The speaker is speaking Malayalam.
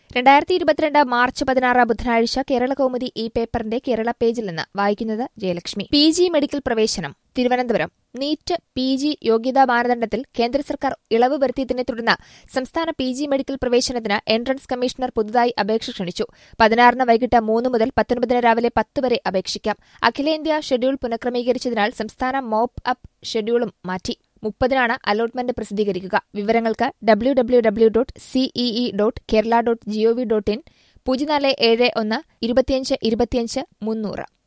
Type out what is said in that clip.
രണ്ടായിരത്തി ഇരുപത്തിരണ്ട് മാർച്ച് പതിനാറ് ബുധനാഴ്ച കേരള കൗമുദി ഈ പേപ്പറിന്റെ കേരള പേജിൽ നിന്ന് വായിക്കുന്നത് ജയലക്ഷ്മി പി ജി മെഡിക്കൽ പ്രവേശനം തിരുവനന്തപുരം നീറ്റ് പി ജി യോഗ്യതാ മാനദണ്ഡത്തിൽ കേന്ദ്ര സർക്കാർ ഇളവ് വരുത്തിയതിനെ തുടർന്ന് സംസ്ഥാന പി ജി മെഡിക്കൽ പ്രവേശനത്തിന് എൻട്രൻസ് കമ്മീഷണർ പുതുതായി അപേക്ഷ ക്ഷണിച്ചു പതിനാറിന് വൈകിട്ട് മൂന്ന് മുതൽ പത്തൊൻപതിന് രാവിലെ പത്ത് വരെ അപേക്ഷിക്കാം അഖിലേന്ത്യാ ഷെഡ്യൂൾ പുനഃക്രമീകരിച്ചതിനാൽ സംസ്ഥാന മോപ്പ് അപ്പ് ഷെഡ്യൂളും മാറ്റി മുപ്പതിനാണ് അലോട്ട്മെന്റ് പ്രസിദ്ധീകരിക്കുക വിവരങ്ങൾക്ക് W W W dot CEE dot Kerala dot GOV dot in പൂജ്യം നാല് ഏഴ് ഒന്ന് ഇരുപത്തിയഞ്ച് ഇരുപത്തിയഞ്ച് മുന്നൂറ്